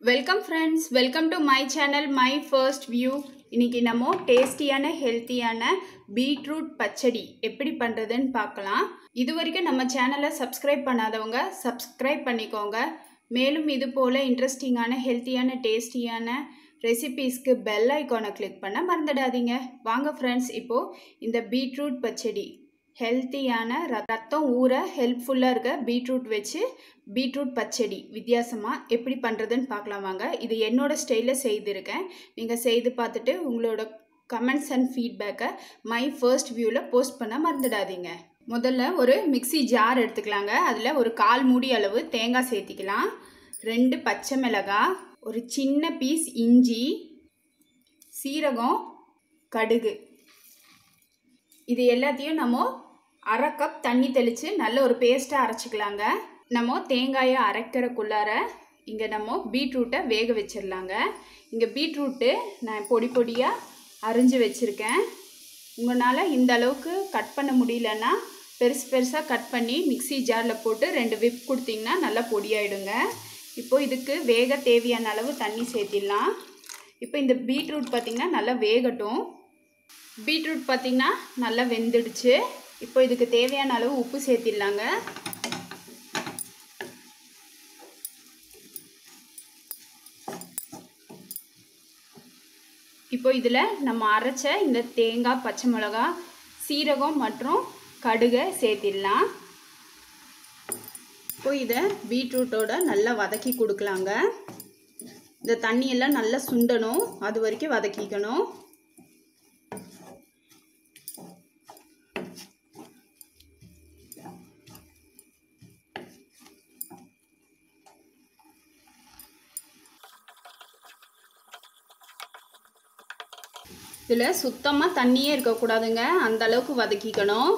welcome friends welcome to my channel my first view இன்னைக்கு நம்ம டேஸ்டியான ஹெல்த்தியான பீட்ரூட் பச்சடி எப்படி பண்ணுறதுன்னு பார்க்கலாம் இது வரைக்கும் நம்ம சேனலை சப்ஸ்கிரைப் பண்ணாதவங்க சப்ஸ்கிரைப் பண்ணிக்கோங்க மேலும் இது போல் இன்ட்ரெஸ்டிங்கான ஹெல்த்தியான டேஸ்டியான ரெசிபீஸ்க்கு பெல் ஐக்கானை கிளிக் பண்ண மறந்துடாதீங்க வாங்க ஃப்ரெண்ட்ஸ் இப்போது இந்த பீட்ரூட் பச்சடி ஹெல்த்தியான ர- ரத்தம் ஊற ஹெல்ப்ஃபுல்லாக இருக்க பீட்ரூட் வச்சு பீட்ரூட் பச்சடி வித்தியாசமாக எப்படி பண்ணுறதுன்னு பார்க்கலாம் வாங்க இது என்னோட ஸ்டைலில் செய்திருக்கேன் நீங்கள் செய்து பார்த்துட்டு உங்களோட கமெண்ட்ஸ் அண்ட் ஃபீட்பேக்கை மை ஃபர்ஸ்ட் வியூவில் போஸ்ட் பண்ண மறந்துடாதீங்க முதல்ல ஒரு மிக்ஸி ஜார் எடுத்துக்கலாங்க அதில் ஒரு கால் மூடி அளவு தேங்காய் சேர்த்திக்கலாம் ரெண்டு பச்சை மிளகாய் ஒரு சின்ன பீஸ் இஞ்சி சீரகம் கடுகு இது எல்லாத்தையும் நம்ம அரை கப் தண்ணி தெளித்து நல்ல ஒரு பேஸ்ட்டாக அரைச்சிக்கலாங்க நம்ம தேங்காயை அரைக்கிறக்குள்ளார இங்கே நம்ம பீட்ரூட்டை வேக வச்சிடலாங்க இங்கே பீட்ரூட்டு நான் பொடி பொடியாக அரிஞ்சு வச்சுருக்கேன் உங்களால் இந்த அளவுக்கு கட் பண்ண முடியலன்னா பெருசு பெருசாக கட் பண்ணி மிக்ஸி ஜாரில் போட்டு ரெண்டு விப் கொடுத்தீங்கன்னா நல்லா பொடியாயிடுங்க இப்போ இதுக்கு வேக தேவையான அளவு தண்ணி சேர்த்திடலாம் இப்போ இந்த பீட்ரூட் பார்த்திங்கன்னா நல்லா வேகட்டும் பீட்ரூட் பார்த்திங்கன்னா நல்லா வெந்துடுச்சு இப்போ இதுக்கு தேவையான அளவு உப்பு சேர்த்திடலாங்க இப்போ இதில் நம்ம அரைச்ச இந்த தேங்காய் பச்சை மிளகா சீரகம் மற்றும் கடுகை சேர்த்திடலாம் இப்போ இதை பீட்ரூட்டோட நல்லா வதக்கி கொடுக்கலாங்க இந்த தண்ணியெல்லாம் நல்லா சுண்டணும் அது வரைக்கும் வதக்கிக்கணும் இதில் சுத்தமாக தண்ணியே இருக்கக்கூடாதுங்க அந்த அளவுக்கு வதக்கிக்கணும்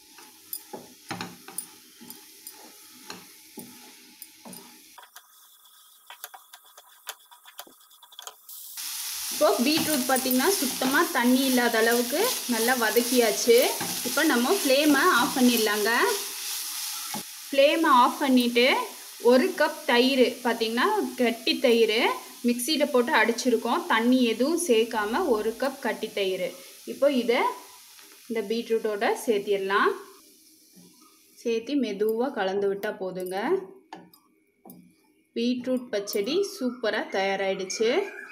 இப்போ பீட்ரூட் பார்த்திங்கன்னா சுத்தமாக தண்ணி இல்லாத அளவுக்கு நல்லா வதக்கியாச்சு இப்போ நம்ம ஃப்ளேமை ஆஃப் பண்ணிடலாங்க ஃப்ளேமை ஆஃப் பண்ணிவிட்டு ஒரு கப் தயிர் பார்த்திங்கன்னா கட்டி தயிர் மிக்சியில் போட்டு அடிச்சிருக்கோம் தண்ணி எதுவும் சேர்க்காம ஒரு கப் கட்டி தயிர் இப்போ இதை இந்த பீட்ரூட்டோட சேர்த்திடலாம் சேர்த்தி மெதுவாக கலந்து விட்டால் போதுங்க பீட்ரூட் பச்சடி சூப்பராக தயாராகிடுச்சு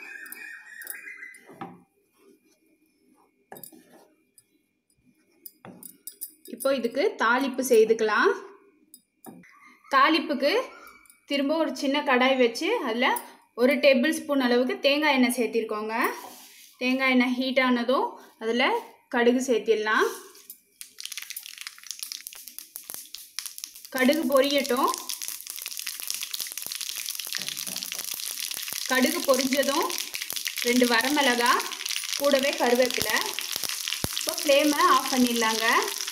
இப்போ இதுக்கு தாளிப்பு செய்துக்கலாம் தாளிப்புக்கு திரும்ப ஒரு சின்ன கடாய் வச்சு அதில் ஒரு டேபிள் ஸ்பூன் அளவுக்கு தேங்காய் எண்ணெய் சேர்த்திருக்கோங்க தேங்காய் எண்ணெய் ஹீட் ஆனதும் அதில் கடுகு சேர்த்திடலாம் கடுகு பொரியட்டும் கடுகு பொரிஞ்சதும் ரெண்டு வரமிளகா கூடவே கருவேப்பிலை இப்போ ஃப்ளேமை ஆஃப் பண்ணிடலாங்க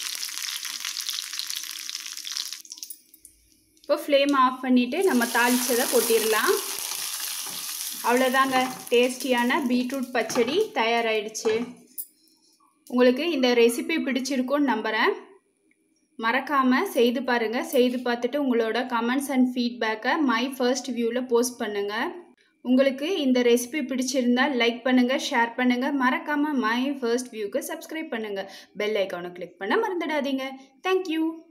இப்போ ஃப்ளேம் ஆஃப் பண்ணிவிட்டு நம்ம தாளிச்சதை கொட்டிடலாம் அவ்வளோதாங்க டேஸ்டியான பீட்ரூட் பச்சடி தயாராகிடுச்சு உங்களுக்கு இந்த ரெசிபி பிடிச்சிருக்கும்னு நம்புகிறேன் மறக்காமல் செய்து பாருங்கள் செய்து பார்த்துட்டு உங்களோட கமெண்ட்ஸ் அண்ட் ஃபீட்பேக்கை மை ஃபர்ஸ்ட் வியூவில் போஸ்ட் பண்ணுங்கள் உங்களுக்கு இந்த ரெசிபி பிடிச்சிருந்தா லைக் பண்ணுங்கள் ஷேர் பண்ணுங்கள் மறக்காமல் மை ஃபர்ஸ்ட் வியூக்கு சப்ஸ்கிரைப் பண்ணுங்கள் பெல் ஐக்கானை கிளிக் பண்ண மறந்துடாதீங்க தேங்க்யூ